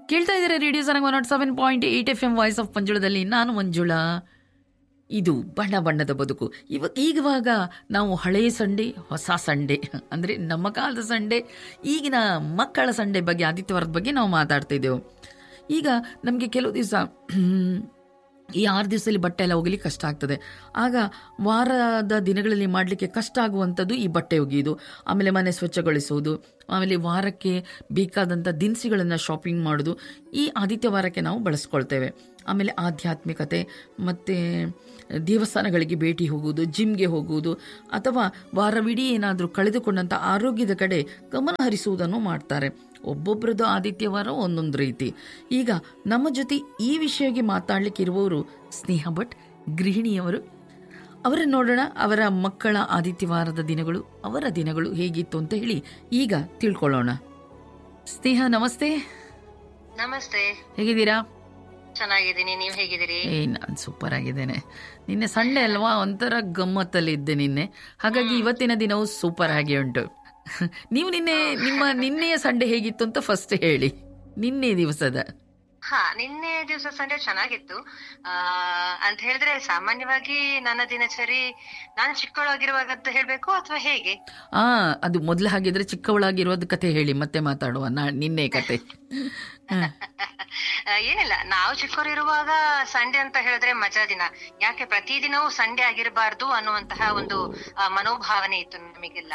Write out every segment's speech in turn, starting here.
ಕೇಳ್ತಾ ಇದ್ದಾರೆ radio Sarang one nought seven point eight F M voice of ಮಂಜುಳದಲ್ಲಿ ನಾನು ಮಂಜುಳಾ ಇದು ಬಣ್ಣ ಬಣ್ಣದ ಬದುಕು ಇವ ಈಗವಾಗ ನಾವು ಹಳೆಯ ಸಂಡೆ ಹೊಸ ಸಂಡೆ ಅಂದರೆ ನಮ್ಮ ಕಾಲದ ಸಂಡೆ ಈಗಿನ ಮಕ್ಕಳ ಸಂಡೆ ಬಗ್ಗೆ ಆದಿತ್ಯವಾರದ ಬಗ್ಗೆ ನಾವು ಮಾತಾಡ್ತಾ ಇದ್ದೆವು ಈಗ ನಮಗೆ ಕೆಲವು ದಿವಸ ಈ ಆರು ದಿವಸದಲ್ಲಿ ಬಟ್ಟೆ ಎಲ್ಲ ಒಗಿಲಿಕ್ಕೆ ಕಷ್ಟ ಆಗ್ತದೆ ಆಗ ವಾರದ ದಿನಗಳಲ್ಲಿ ಮಾಡಲಿಕ್ಕೆ ಕಷ್ಟ ಆಗುವಂಥದ್ದು ಈ ಬಟ್ಟೆ ಒಗೆಯೋದು ಆಮೇಲೆ ಮನೆ ಸ್ವಚ್ಛಗೊಳಿಸುವುದು ಆಮೇಲೆ ವಾರಕ್ಕೆ ಬೇಕಾದಂಥ ದಿನಸಿಗಳನ್ನು ಶಾಪಿಂಗ್ ಮಾಡೋದು ಈ ಆದಿತ್ಯವಾರಕ್ಕೆ ನಾವು ಬಳಸ್ಕೊಳ್ತೇವೆ ಆಮೇಲೆ ಆಧ್ಯಾತ್ಮಿಕತೆ ಮತ್ತು ದೇವಸ್ಥಾನಗಳಿಗೆ ಭೇಟಿ ಹೋಗುವುದು ಜಿಮ್ಗೆ ಹೋಗುವುದು ಅಥವಾ ವಾರವಿಡೀ ಏನಾದರೂ ಕಳೆದುಕೊಂಡಂಥ ಆರೋಗ್ಯದ ಕಡೆ ಗಮನ ಹರಿಸುವುದನ್ನು ಮಾಡ್ತಾರೆ ಒಬ್ಬೊಬ್ಬರದ್ದು ಆದಿತ್ಯವಾರ ಒಂದೊಂದು ರೀತಿ ಈಗ ನಮ್ಮ ಜೊತೆ ಈ ವಿಷಯಕ್ಕೆ ಮಾತಾಡ್ಲಿಕ್ಕೆ ಇರುವವರು ಸ್ನೇಹ ಭಟ್ ಗೃಹಿಣಿಯವರು ಅವರನ್ನು ನೋಡೋಣ ಅವರ ಮಕ್ಕಳ ಆದಿತ್ಯವಾರದ ದಿನಗಳು ಅವರ ದಿನಗಳು ಹೇಗಿತ್ತು ಅಂತ ಹೇಳಿ ಈಗ ತಿಳ್ಕೊಳ್ಳೋಣ ಸ್ನೇಹ ನಮಸ್ತೆ ನಮಸ್ತೆ ಹೇಗಿದ್ದೀರಾ ಚೆನ್ನಾಗಿದ್ದೀನಿ ನೀವ್ ಹೇಗಿದ್ದೀರಿ ಏ ನಾನು ಸೂಪರ್ ಆಗಿದ್ದೇನೆ ನಿನ್ನೆ ಸಂಡೆ ಅಲ್ವಾ ಒಂಥರ ಗಮ್ಮತ್ತಲ್ಲಿ ಇದ್ದೆ ನಿನ್ನೆ ಹಾಗಾಗಿ ಇವತ್ತಿನ ದಿನವು ಸೂಪರ್ ಆಗಿ ಉಂಟು ನೀವು ನಿನ್ನೆ ನಿಮ್ಮ ನಿನ್ನೆಯ ಸಂಡೆ ಹೇಗಿತ್ತು ಅಂತ ಫಸ್ಟ್ ಹೇಳಿ ನಿನ್ನೆ ದಿವಸದ ಹಾ ನಿನ್ನೆ ದಿವಸ ಸಂಡೆ ಚೆನ್ನಾಗಿತ್ತು ಆ ಅಂತ ಹೇಳಿದ್ರೆ ಸಾಮಾನ್ಯವಾಗಿ ನನ್ನ ದಿನಚರಿ ನಾನು ಚಿಕ್ಕವಳಾಗಿರುವಾಗ ಅಂತ ಹೇಳ್ಬೇಕು ಅಥವಾ ಹೇಗೆ ಆ ಅದು ಮೊದಲು ಹಾಗಿದ್ರೆ ಚಿಕ್ಕವಳಾಗಿರೋದ್ ಕತೆ ಹೇಳಿ ಮತ್ತೆ ಮಾತಾಡುವ ನಾ ನಿನ್ನೆ ಕತೆ ಹ. ಆ, ಏನಿಲ್ಲ ನಾವು ಚಿಕ್ಕವರಿರುವಾಗ ಸಂಡೆ ಅಂತ ಹೇಳಿದ್ರೆ ಮಜಾ ದಿನ ಯಾಕೆ ಪ್ರತಿದಿನವೂ ಸಂಡೆ ಆಗಿರಬಾರ್ದು ಅನ್ನುವಂತಹ ಒಂದು ಆ, ಮನೋಭಾವನೆ ಇತ್ತು ನಮಗೆಲ್ಲ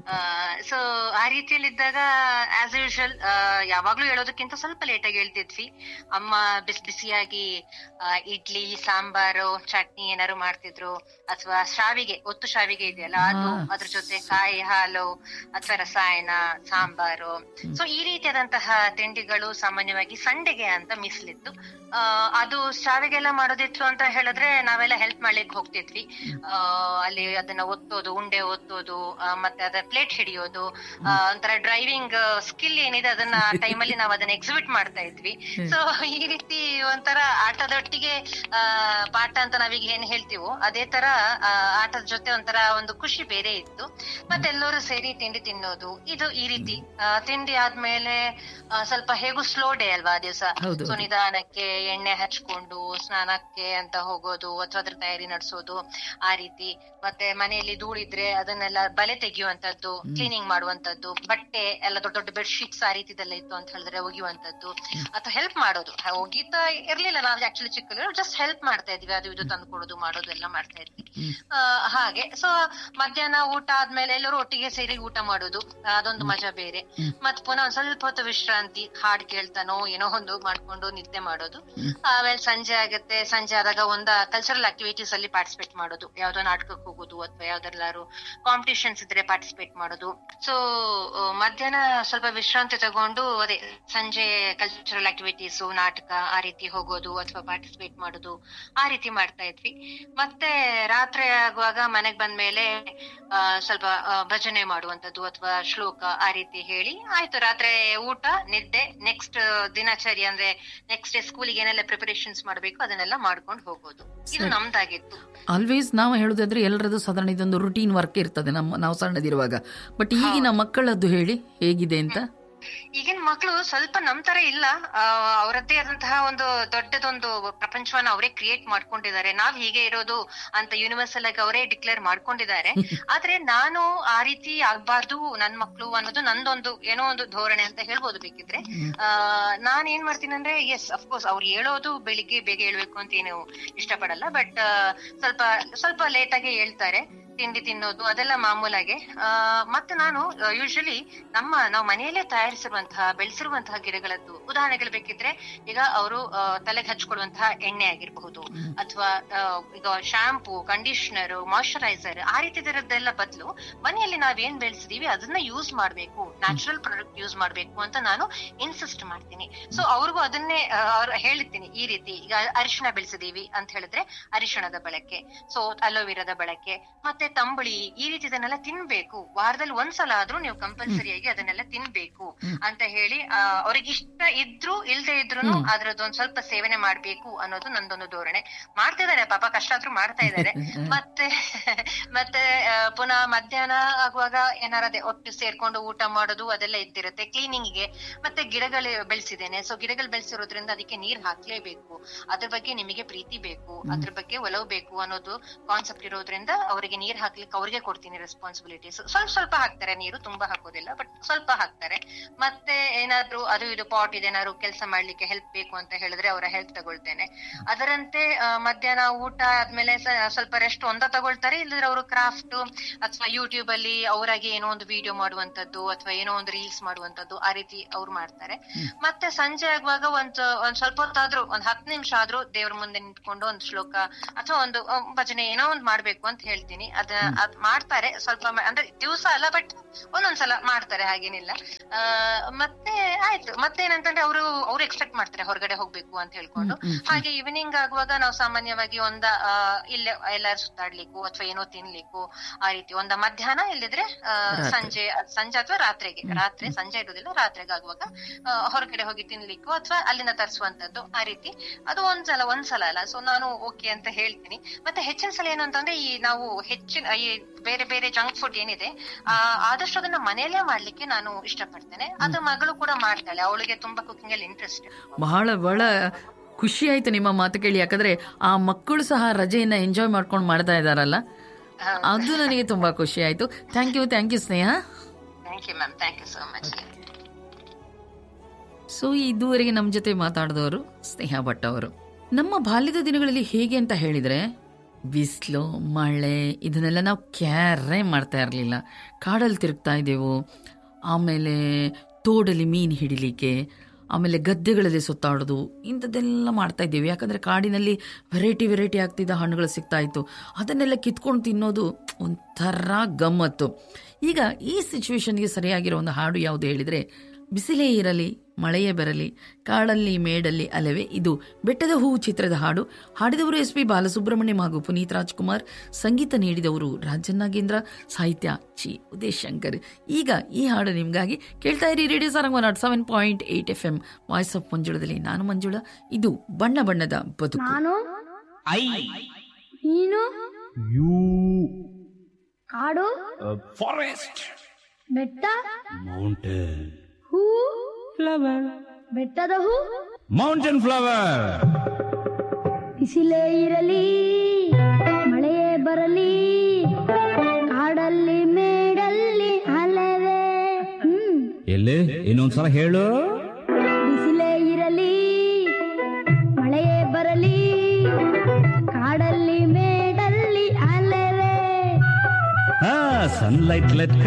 ಸೊ ಆ ರೀತಿಯಲ್ಲಿದ್ದಾಗ ಆಸ್ ಯೂಶುವಲ್ ಯಾವಾಗ್ಲೂ ಹೇಳೋದಕ್ಕಿಂತ ಸ್ವಲ್ಪ ಲೇಟ್ ಆಗಿ ಹೇಳ್ತಿದ್ವಿ ಅಮ್ಮ ಬಿಸಿ ಬಿಸಿಯಾಗಿ ಆ, ಇಡ್ಲಿ ಸಾಂಬಾರು ಚಟ್ನಿ ಏನಾದ್ರು ಮಾಡ್ತಿದ್ರು ಅಥವಾ ಶಾವಿಗೆ ಒತ್ತು ಶಾವಿಗೆ ಇದೆಯಲ್ಲ ಅದು ಹಾ. ಅದ್ರ ಜೊತೆ ಕಾಯಿ ಹಾಲು ಅಥವಾ ರಸಾಯನ ಸಾಂಬಾರು ಸೊ ಈ ರೀತಿಯಾದಂತಹ ತಿಂಡಿಗಳು ಸಾಮಾನ್ಯವಾಗಿ ಸಂಡೆಗೆ ಅಂತ ಮೀಸಲಿತ್ತು ಆ, ಅದು ಶಾವಿಗೆ ಎಲ್ಲ ಮಾಡೋದಿತ್ತು ಅಂತ ಹೇಳಿದ್ರೆ ನಾವೆಲ್ಲ ಹೆಲ್ಪ್ ಮಾಡ್ಲಿಕ್ಕೆ ಹೋಗ್ತಿದ್ವಿ ಆ, ಅಲ್ಲಿ ಅದನ್ನ ಒತ್ತೋದು ಉಂಡೆ ಒತ್ತೋದು ಆ, ಮತ್ತೆ ಅದ ಪ್ಲೇಟ್ ಹಿಡಿಯೋದು ಆ, ಒಂಥರ ಡ್ರೈವಿಂಗ್ ಸ್ಕಿಲ್ ಏನಿದೆ ಅದನ್ನ ಟೈಮಲ್ಲಿ ನಾವು ಅದನ್ನ ಎಕ್ಸಿಬಿಟ್ ಮಾಡ್ತಾ ಇದ್ವಿ ಸೊ ಈ ರೀತಿ ಒಂಥರ ಆಟದೊಟ್ಟಿಗೆ ಆ, ಪಾಠ ಅಂತ ನಾವೀಗ ಏನ್ ಹೇಳ್ತೀವೋ ಅದೇ ತರ ಆ, ಆಟದ ಜೊತೆ ಒಂಥರ ಒಂದು ಖುಷಿ ಬೇರೆ ಇತ್ತು ಮತ್ತೆ ಎಲ್ಲರೂ ಸೇರಿ ತಿಂಡಿ ತಿನ್ನೋದು ಇದು ಈ ರೀತಿ ಆ, ತಿಂಡಿ ಆದ್ಮೇಲೆ ಆ, ಸ್ವಲ್ಪ ಹೇಗೂ ಸ್ಲೋ ಡೇ ಅಲ್ವಾ ಆ ದಿವಸ ಹೌದು. ಸೊ ನಿಧಾನಕ್ಕೆ ಎಣ್ಣೆ ಹಚ್ಕೊಂಡು ಸ್ನಾನಕ್ಕೆ ಅಂತ ಹೋಗೋದು ಅಥವಾ ಅದ್ರ ತಯಾರಿ ನಡೆಸೋದು ಆ ರೀತಿ ಮತ್ತೆ ಮನೆಯಲ್ಲಿ ಧೂಳಿದ್ರೆ ಅದನ್ನೆಲ್ಲ ಬಲೆ ತೆಗೆಯುವಂತದ್ದು ಕ್ಲೀನಿಂಗ್ ಮಾಡುವಂತದ್ದು ಬಟ್ಟೆ ಎಲ್ಲ ದೊಡ್ಡ ದೊಡ್ಡ ಬೆಡ್ ಶೀಟ್ಸ್ ಆ ರೀತಿದೆಲ್ಲ ಇತ್ತು ಅಂತ ಹೇಳಿದ್ರೆ ಒಗೆಯುವಂತದ್ದು ಅಥವಾ ಹೆಲ್ಪ್ ಮಾಡೋದು ಹ, ಒಗೀತಾ ಇರ್ಲಿಲ್ಲ ನಾವು ಆಕ್ಚುಲಿ ಚಿಕ್ಕ ಜಸ್ಟ್ ಹೆಲ್ಪ್ ಮಾಡ್ತಾ ಇದ್ವಿ ಅದು ಇದು ತಂದು ಕೊಡೋದು ಮಾಡೋದು ಎಲ್ಲ ಮಾಡ್ತಾ ಇದ್ವಿ ಆ, ಹಾಗೆ ಸೊ ಮಧ್ಯಾಹ್ನ ಊಟ ಆದ್ಮೇಲೆ ಎಲ್ಲರೂ ಒಟ್ಟಿಗೆ ಸೇರಿ ಊಟ ಮಾಡೋದು ಅದೊಂದು ಮಜಾ ಬೇರೆ ಮತ್ ಪುನಃ ಒಂದ್ ಸ್ವಲ್ಪ ಹೊತ್ತು ವಿಶ್ರಾಂತಿ ಹಾಡ್ ಕೇಳ್ತಾನೋ ಏನೋ ಒಂದು ಮಾಡ್ಕೊಂಡು ನಿದ್ದೆ ಮಾಡೋದು ಆಮೇಲೆ ಸಂಜೆ ಆಗುತ್ತೆ ಸಂಜೆ ಆದಾಗ ಒಂದ ಕಲ್ಚರಲ್ ಆಕ್ಟಿವಿಟೀಸ್ ಅಲ್ಲಿ ಪಾರ್ಟಿಸಿಪೇಟ್ ಮಾಡೋದು ಯಾವ್ದೋ ನಾಟಕಕ್ಕೆ ಹೋಗೋದು ಅಥವಾ ಯಾವ್ದಾರು ಕಾಂಪಿಟಿಷನ್ಸ್ ಇದ್ರೆ ಪಾರ್ಟಿಸಿಪೇಟ್ ಮಾಡೋದು ಸೊ ಮಧ್ಯಾಹ್ನ ಸ್ವಲ್ಪ ವಿಶ್ರಾಂತಿ ತಗೊಂಡು ಅದೇ ಸಂಜೆ ಕಲ್ಚರಲ್ ಆಕ್ಟಿವಿಟೀಸ್ ನಾಟಕ ಆ ರೀತಿ ಹೋಗೋದು ಅಥವಾ ಪಾರ್ಟಿಸಿಪೇಟ್ ಮಾಡೋದು ಆ ರೀತಿ ಮಾಡ್ತಾ ಇದ್ವಿ ಮತ್ತೆ ರಾತ್ರಿ ಆಗುವಾಗ ಮನೆಗ್ ಬಂದ್ಮೇಲೆ ಆ, ಸ್ವಲ್ಪ ಆ, ಭಜನೆ ಮಾಡುವಂತದ್ದು ಅಥವಾ ಶ್ಲೋಕ ಆ ರೀತಿ ಹೇಳಿ ಆಯ್ತು ರಾತ್ರಿ ಊಟ ನಿದ್ದೆ ನೆಕ್ಸ್ಟ್ ದಿನಚರಿ ಅಂದ್ರೆ ನೆಕ್ಸ್ಟ್ ಡೇ ಸ್ಕೂಲಿಗೆ ಏನೆಲ್ಲ ಪ್ರಿಪರೇಷನ್ಸ್ ಮಾಡ್ಬೇಕು ಅದನ್ನೆಲ್ಲ ಮಾಡ್ಕೊಂಡು ಹೋಗೋದು ಇದು ಸರಿ. ನಮ್ದಾಗಿತ್ತು ಆಲ್ವೇಸ್ ನಾವು ಹೇಳೋದಾದ್ರೆ ಎಲ್ಲರದ್ದು ಸಾಧಾರಣ ಇದೊಂದು ರುಟೀನ್ ವರ್ಕ್ ಇರ್ತದೆ ನಮ್ಮ ನಾವು ಸಣ್ಣದಿರುವಾಗ ಬಟ್ ಈಗಿನ ಮಕ್ಕಳದ್ದು ಹೇಳಿ ಹೇಗಿದೆ ಅಂತ ಈಗಿನ ಮಕ್ಕಳು ಸ್ವಲ್ಪ ನಮ್ ತರ ಇಲ್ಲ ಆ, ಅವರದ್ದೇ ಆದಂತಹ ಒಂದು ದೊಡ್ಡದೊಂದು ಪ್ರಪಂಚವನ್ನ ಅವರೇ ಕ್ರಿಯೇಟ್ ಮಾಡ್ಕೊಂಡಿದ್ದಾರೆ ನಾವ್ ಹೀಗೆ ಇರೋದು ಅಂತ ಯೂನಿವರ್ಸಲ್ ಆಗಿ ಅವರೇ ಡಿಕ್ಲೇರ್ ಮಾಡ್ಕೊಂಡಿದ್ದಾರೆ ಆದ್ರೆ ನಾನು ಆ ರೀತಿ ಆಗ್ಬಾರ್ದು ನನ್ ಮಕ್ಳು ಅನ್ನೋದು ನಂದೊಂದು ಏನೋ ಒಂದು ಧೋರಣೆ ಅಂತ ಹೇಳ್ಬೋದು ಬೇಕಿದ್ರೆ ಆ ನಾನ್ ಏನ್ ಮಾಡ್ತೀನಿ ಅಂದ್ರೆ ಎಸ್ ಅಫ್ಕೋರ್ಸ್ ಅವ್ರು ಹೇಳೋದು ಬೆಳಿಗ್ಗೆ ಬೇಗ ಹೇಳ್ಬೇಕು ಅಂತ ಏನು ಇಷ್ಟಪಡಲ್ಲ ಬಟ್ ಸ್ವಲ್ಪ ಸ್ವಲ್ಪ ಲೇಟ್ ಆಗಿ ಹೇಳ್ತಾರೆ ತಿಂಡಿ ತಿನ್ನೋದು ಅದೆಲ್ಲ ಮಾಮೂಲಾಗೆ ಆ, ಮತ್ತೆ ನಾನು ಯೂಶಲಿ ನಮ್ಮ ನಾವು ಮನೆಯಲ್ಲೇ ತಯಾರಿಸಿರುವಂತಹ ಬೆಳೆಸಿರುವಂತಹ ಗಿಡಗಳದ್ದು ಉದಾಹರಣೆಗಳು ಬೇಕಿದ್ರೆ ಈಗ ಅವರು ತಲೆಗೆ ಹಚ್ಕೊಳ್ಳುವಂತಹ ಎಣ್ಣೆ ಆಗಿರಬಹುದು ಅಥವಾ ಈಗ ಶಾಂಪೂ ಕಂಡೀಷನರ್ ಮಾಯಶ್ಚರೈಸರ್ ಆ ರೀತಿದರದ್ದೆಲ್ಲ ಬದಲು ಮನೆಯಲ್ಲಿ ನಾವ್ ಏನ್ ಬೆಳೆಸಿದೀವಿ ಅದನ್ನ ಯೂಸ್ ಮಾಡ್ಬೇಕು ನ್ಯಾಚುರಲ್ ಪ್ರಾಡಕ್ಟ್ ಯೂಸ್ ಮಾಡ್ಬೇಕು ಅಂತ ನಾನು ಇನ್ಸಿಸ್ಟ್ ಮಾಡ್ತೀನಿ ಸೊ ಅವ್ರಿಗೂ ಅದನ್ನೇ ಆ, ಅವ್ರ್ ಹೇಳಿರ್ತೀನಿ ಈ ರೀತಿ ಈಗ ಅರಿಶಿಣ ಬೆಳೆಸಿದೀವಿ ಅಂತ ಹೇಳಿದ್ರೆ ಅರಿಶಿಣದ ಬಳಕೆ ಸೊ ಅಲೋವೆರಾದ ಬಳಕೆ ಮತ್ತೆ ತಂಬುಳಿ ಈ ರೀತಿದನ್ನೆಲ್ಲ ತಿನ್ಬೇಕು ವಾರದಲ್ಲಿ ಒಂದ್ಸಲ ಆದ್ರೂ ನೀವು ಕಂಪಲ್ಸರಿಯಾಗಿ ಅದನ್ನೆಲ್ಲ ತಿನ್ಬೇಕು ಅಂತ ಹೇಳಿ ಆ, ಅವ್ರಿಗೆ ಇಷ್ಟ ಇದ್ರು ಇಲ್ದೇ ಇದ್ರು ಅದ್ರದ್ದೊಂದ್ ಸ್ವಲ್ಪ ಸೇವನೆ ಮಾಡ್ಬೇಕು ಅನ್ನೋದು ನಂದೊಂದು ಧೋರಣೆ ಮಾಡ್ತಾ ಇದಾರೆ ಪಾಪ ಕಷ್ಟ ಆದ್ರೂ ಮಾಡ್ತಾ ಇದಾರೆ ಮತ್ತೆ ಮತ್ತೆ ಆ, ಪುನಃ ಮಧ್ಯಾಹ್ನ ಆಗುವಾಗ ಏನಾರ ಅದೇ ಒಟ್ಟು ಸೇರ್ಕೊಂಡು ಊಟ ಮಾಡೋದು ಅದೆಲ್ಲ ಇದ್ದಿರುತ್ತೆ ಕ್ಲೀನಿಂಗ್ ಗೆ ಮತ್ತೆ ಗಿಡಗಳು ಬೆಳೆಸಿದ್ದೇನೆ ಸೊ ಗಿಡಗಳು ಬೆಳೆಸಿರೋದ್ರಿಂದ ಅದಕ್ಕೆ ನೀರ್ ಹಾಕ್ಲೇಬೇಕು ಅದ್ರ ಬಗ್ಗೆ ನಿಮಗೆ ಪ್ರೀತಿ ಬೇಕು ಅದ್ರ ಬಗ್ಗೆ ಒಲವು ಬೇಕು ಅನ್ನೋದು ಕಾನ್ಸೆಪ್ಟ್ ಇರೋದ್ರಿಂದ ಅವರಿಗೆ ನೀರ್ ಹಾಕ್ಲಿಕ್ಕೆ ಅವ್ರಿಗೆ ಕೊಡ್ತೀನಿ ರೆಸ್ಪಾನ್ಸಿಬಿಲಿಟೀಸ್ ಸ್ವಲ್ಪ ಸ್ವಲ್ಪ ಹಾಕ್ತಾರೆ ನೀರು ತುಂಬಾ ಹಾಕೋದಿಲ್ಲ ಬಟ್ ಸ್ವಲ್ಪ ಹಾಕ್ತಾರೆ ಮತ್ತೆ ಏನಾದ್ರು ಅದು ಇದು ಪಾಟ್ ಇದೇನಾದ್ರು ಕೆಲಸ ಮಾಡ್ಲಿಕ್ಕೆ ಹೆಲ್ಪ್ ಬೇಕು ಅಂತ ಹೇಳಿದ್ರೆ ಅವರ ಹೆಲ್ಪ್ ತಗೊಳ್ತೇನೆ ಅದರಂತೆ ಆ, ಮಧ್ಯಾಹ್ನ ಊಟ ಆದ್ಮೇಲೆ ಸ- ಸ್ವಲ್ಪ ರೆಸ್ಟ್ ಒಂದ ತಗೊಳ್ತಾರೆ ಇಲ್ಲದ್ರೆ ಅವರು ಕ್ರಾಫ್ಟ್ ಅಥವಾ ಯೂಟ್ಯೂಬ್ ಅಲ್ಲಿ ಅವರಾಗಿ ಏನೋ ಒಂದು ವಿಡಿಯೋ ಮಾಡುವಂತದ್ದು ಅಥವಾ ಏನೋ ಒಂದು ರೀಲ್ಸ್ ಮಾಡುವಂತದ್ದು ಆ ರೀತಿ ಅವ್ರು ಮಾಡ್ತಾರೆ ಮತ್ತೆ ಸಂಜೆ ಆಗುವಾಗ ಒಂದ್ ಒಂದ್ ಸ್ವಲ್ಪ ಹೊತ್ತಾದ್ರೂ ಒಂದ್ ಹತ್ತು ನಿಮಿಷ ಆದ್ರೂ ದೇವ್ರ ಮುಂದೆ ನಿಂತ್ಕೊಂಡು ಒಂದ್ ಶ್ಲೋಕ ಅಥವಾ ಒಂದು ಆ, ಭಜನೆ ಏನೋ ಒಂದ್ ಮಾಡ್ಬೇಕು ಅಂತ ಹೇಳ್ತೀನಿ ಅದ ಅದ್ ಮಾಡ್ತಾರೆ ಸ್ವಲ್ಪ ಮ- ಅಂದ್ರೆ ದಿವಸ ಅಲ್ಲ ಬಟ್ ಒಂದೊಂದ್ಸಲ ಮಾಡ್ತಾರೆ ಹಾಗೇನಿಲ್ಲ ಆ, ಮತ್ತೆ ಆಯ್ತು ಮತ್ತೆ ಏನಂತಂದ್ರೆ ಅವರು ಅವ್ರು ಎಕ್ಸ್ಪೆಕ್ಟ್ ಮಾಡ್ತಾರೆ ಹೊರಗಡೆ ಹೋಗ್ಬೇಕು ಅಂತ ಹೇಳ್ಕೊಂಡು ಹಾಗೆ ಈವ್ನಿಂಗ್ ಆಗುವಾಗ ನಾವು ಸಾಮಾನ್ಯವಾಗಿ ಒಂದ ಆ, ಇಲ್ಲೇ ಎಲ್ಲಾರು ಸುತ್ತಾಡ್ಲಿಕ್ಕೂ ಅಥವಾ ಏನೋ ತಿನ್ಲಿಕ್ಕೂ ಆ ರೀತಿ ಒಂದ ಮಧ್ಯಾಹ್ನ ಇಲ್ಲದಿದ್ರೆ ಆ, ಸಂಜೆ ಸಂಜೆ ಅಥವಾ ರಾತ್ರಿಗೆ ರಾತ್ರಿ ಸಂಜೆ ಇರುದಿಲ್ಲ ರಾತ್ರಿಗೆ ಆಗುವಾಗ ಆ, ಹೊರಗಡೆ ಹೋಗಿ ತಿನ್ಲಿಕ್ಕೂ ಅಥವಾ ಅಲ್ಲಿಂದ ತರಿಸುವಂತದ್ದು ಆ ರೀತಿ ಅದು ಒಂದ್ಸಲ ಒಂದ್ಸಲ ಅಲ್ಲ ಸೊ ನಾನು ಓಕೆ ಅಂತ ಹೇಳ್ತೀನಿ ಮತ್ತೆ ಹೆಚ್ಚಿನ ಸಲ ಏನಂತಂದ್ರೆ ಈ ನಾವು ಹೆಚ್ಚಿನ ಈ ಬೇರೆ ಬೇರೆ ಜಂಕ್ ಫುಡ್ ಏನಿದೆ ಆ, ಆದಷ್ಟು ಅದನ್ನ ಮನೆಯಲ್ಲೇ ಮಾಡ್ಲಿಕ್ಕೆ ನಾನು ಇಷ್ಟಪಡ್ತೇನೆ ಅದು ಮಗಳು ಕೂಡ ಮಾಡ್ತಾಳೆ ಅವಳಿಗೆ ತುಂಬಾ ಕುಕಿಂಗ್ ಅಲ್ಲಿ ಇಂಟ್ರೆಸ್ಟ್ ಬಹಳ ಬಹಳ ಖುಷಿ ಆಯ್ತು ನಿಮ್ಮ ಮಾತು ಕೇಳಿ ಯಾಕಂದ್ರೆ ಆ ಮಕ್ಕಳು ಸಹ ರಜೆಯನ್ನ ಎಂಜಾಯ್ ಮಾಡ್ಕೊಂಡು ಮಾಡ್ತಾ ಇದಾರಲ್ಲ ಅದು ನನಗೆ ತುಂಬಾ ಖುಷಿ ಆಯ್ತು thank you thank you Sneha thank you ma'am thank you so much so ಇದುವರೆಗೆ ನಮ್ಮ ಜೊತೆ ಮಾತಾಡಿದವರು ಸ್ನೇಹ ಭಟ್ ಅವರು ನಮ್ಮ ಬಾಲ್ಯದ ದಿನಗಳಲ್ಲಿ ಹೇಗೆ ಅಂತ ಹೇಳಿದ್ರೆ ಬಿಸಿಲು ಮಳೆ ಇದನ್ನೆಲ್ಲ ನಾವು ಕ್ಯಾರೇ ಮಾಡ್ತಾ ಇರಲಿಲ್ಲ ಕಾಡಲ್ಲಿ ತಿರುಗ್ತಾ ಇದ್ದೆವು ಆಮೇಲೆ ತೋಡಲ್ಲಿ ಮೀನು ಹಿಡಿಲಿಕ್ಕೆ ಆಮೇಲೆ ಗದ್ದೆಗಳಲ್ಲಿ ಸುತ್ತಾಡೋದು ಇಂಥದ್ದೆಲ್ಲ ಮಾಡ್ತಾ ಇದ್ದೀವಿ ಯಾಕಂದರೆ ಕಾಡಿನಲ್ಲಿ ವೆರೈಟಿ ವೆರೈಟಿ ಆಗ್ತಿದ್ದ ಹಣ್ಣುಗಳು ಸಿಗ್ತಾ ಇತ್ತು ಅದನ್ನೆಲ್ಲ ಕಿತ್ಕೊಂಡು ತಿನ್ನೋದು ಒಂಥರ ಗಮ್ಮತ್ತು ಈಗ ಈ ಸಿಚುವೇಶನ್ಗೆ ಸರಿಯಾಗಿರೋ ಒಂದು ಹಾಡು ಯಾವುದು ಹೇಳಿದರೆ ಬಿಸಿಲೇ ಇರಲಿ ಮಳೆಯೇ ಬರಲಿ ಕಾಡಲ್ಲಿ ಮೇಡಲ್ಲಿ ಅಲವೇ ಇದು ಬೆಟ್ಟದ ಹೂವು ಚಿತ್ರದ ಹಾಡು ಹಾಡಿದವರು ಎಸ್ ಪಿ ಬಾಲಸುಬ್ರಹ್ಮಣ್ಯಂ ಹಾಗೂ ಪುನೀತ್ ರಾಜ್ಕುಮಾರ್ ಸಂಗೀತ ನೀಡಿದವರು ರಾಜನ್ ನಾಗೇಂದ್ರ ಸಾಹಿತ್ಯ ಚಿ ಉದೇಶ್ ಶಂಕರ್ ಈಗ ಈ ಹಾಡು ನಿಮಗಾಗಿ ಕೇಳ್ತಾ ಇರಿ radio Sarang nought seven point eight F M voice of ಮಂಜುಳದಲ್ಲಿ ನಾನು ಮಂಜುಳ ಇದು ಬಣ್ಣ ಬಣ್ಣದ ಬದುಕು ನಾನು ಐ ನೀನು ಯು ಕಾಡು ಫಾರೆಸ್ಟ್ ಬೆಟ್ಟ ಮೌಂಟೇನ್ ಹೂ ಫ್ಲವರ್ ಬೆಟ್ಟದ ಹೂ ಮೌಂಟೇನ್ ಫ್ಲವರ್ ಬಿಸಿಲೇ ಇರಲಿ ಮಳೆಯೇ ಬರಲಿ ಕಾಡಲ್ಲಿ ಮೇಡಲ್ಲಿ ಅಲವೇ ಹ್ಮ್ ಎಲ್ಲಿ ಇನ್ನೊಂದ್ಸಲ ಹೇಳು ಬಿಸಿಲೇ ಇರಲಿ ಮಳೆಯೇ ಬರಲಿ ಕಾಡಲ್ಲಿ ಮೇಡಲ್ಲಿ ಅಲವೇ ಹಾ ಸನ್ಲೈಟ್ ಲೆಟ್